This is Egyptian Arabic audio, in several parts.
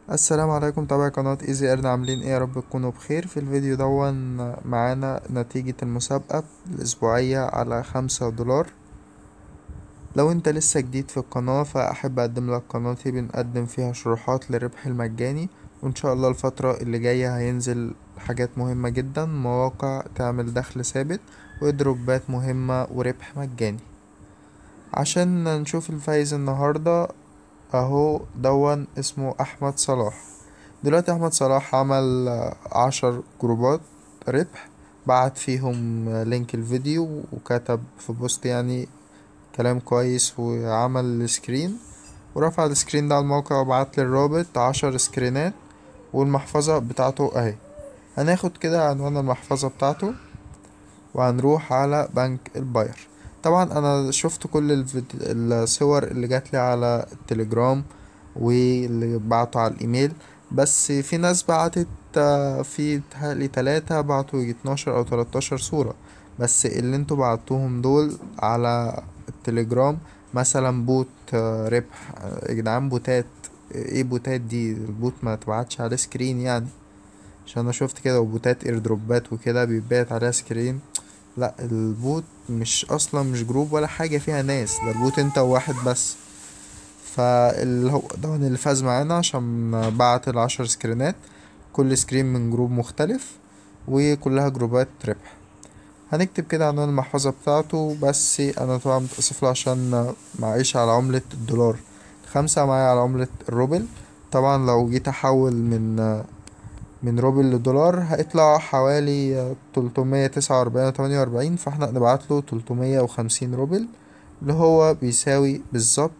السلام عليكم تابعي قناة ايزي ايرن عاملين ايه يا رب تكونوا بخير في الفيديو دون معانا نتيجة المسابقة الاسبوعية على خمسة دولار لو انت لسه جديد في القناة فاحب اقدم لك قناتي بنقدم فيها شروحات للربح المجاني وان شاء الله الفترة اللي جاية هينزل حاجات مهمة جدا مواقع تعمل دخل ثابت ودروبات مهمة وربح مجاني عشان نشوف الفايز النهاردة اهو دون اسمه احمد صلاح دلوقتي احمد صلاح عمل عشر جروبات ربح بعت فيهم لينك الفيديو وكتب في بوست يعني كلام كويس وعمل سكرين ورفع السكرين ده على الموقع وبعت لي الرابط عشر سكرينات والمحفظة بتاعته اهي هناخد كده عنوان المحفظة بتاعته وهنروح على بنك الباير طبعا انا شفت كل الفيديو الصور اللي جات لي على التليجرام واللي بعته على الايميل بس في ناس بعتت في تهيألي تلاتة بعتوا يجي اتناشر او تلاتاشر صورة بس اللي انتوا بعتوهم دول على التليجرام مثلا بوت ربح يا جدعان بوتات ايه بوتات دي البوت ما تبعتش عليه سكرين يعني عشان انا شفت كده وبوتات ايردروبات وكده بيبعت عليها سكرين لا البوت مش اصلا مش جروب ولا حاجة فيها ناس ده البوت انت وواحد بس فاللي هو ده اللي فاز معانا عشان بعت العشر سكرينات كل سكرين من جروب مختلف وكلها جروبات ربح هنكتب كده عنوان المحفظة بتاعته بس انا طبعا متأسف له عشان معيش على عملة الدولار خمسة معايا على عملة الروبل طبعا لو جيت احول من من روبل لدولار هيطلع حوالي تلتمية تسعة وأربعين وتمانية وأربعين فاحنا نبعتله تلتمية وخمسين روبل اللي هو بيساوي بالظبط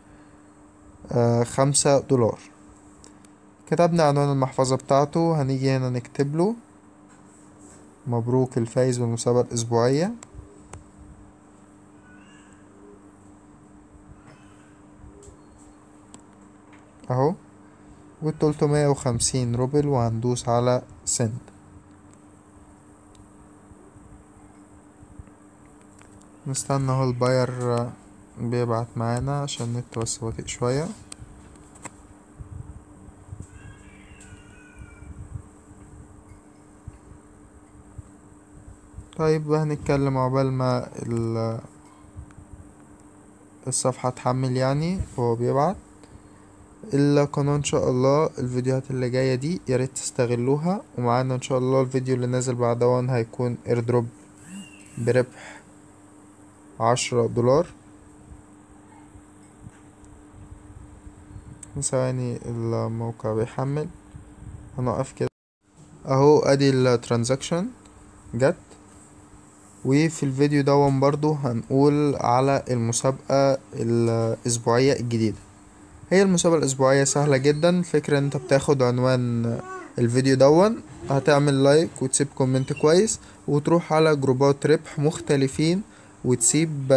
خمسة دولار كتبنا عنوان المحفظة بتاعته هنيجي هنا نكتب له مبروك الفايز بالمسابقة الأسبوعية اهو والتلتمية وخمسين روبل وهندوس على سند نستنى اهو الباير بيبعت معانا عشان النت بس بطيء شوية طيب هنتكلم عقبال ما الصفحة تحمل يعني وهو بيبعت القناة ان شاء الله الفيديوهات اللي جاية دي ياريت تستغلوها ومعانا ان شاء الله الفيديو اللي نازل بعدون هيكون ايردروب بربح عشرة دولار ثواني الموقع بيحمل هنقف كده اهو ادي الترانزاكشن جت وفي الفيديو دون برضو هنقول على المسابقة الأسبوعية الجديدة هي المسابقة الأسبوعية سهلة جدا الفكرة انت بتاخد عنوان الفيديو دون هتعمل لايك وتسيب كومنت كويس وتروح على جروبات ربح مختلفين وتسيب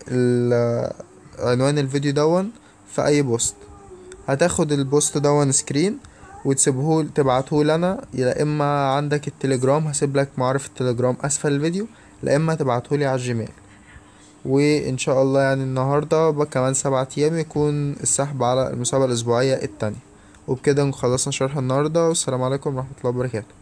عنوان الفيديو دون في أي بوست هتاخد البوست دون سكرين وتسيبه تبعته لنا يا اما عندك التليجرام هسيب لك معرف التليجرام اسفل الفيديو لا اما تبعته لي على الجيميل وان شاء الله يعني النهارده كمان سبعة ايام يكون السحب على المسابقه الاسبوعيه التانية وبكده خلصنا شرح النهارده والسلام عليكم ورحمه الله وبركاته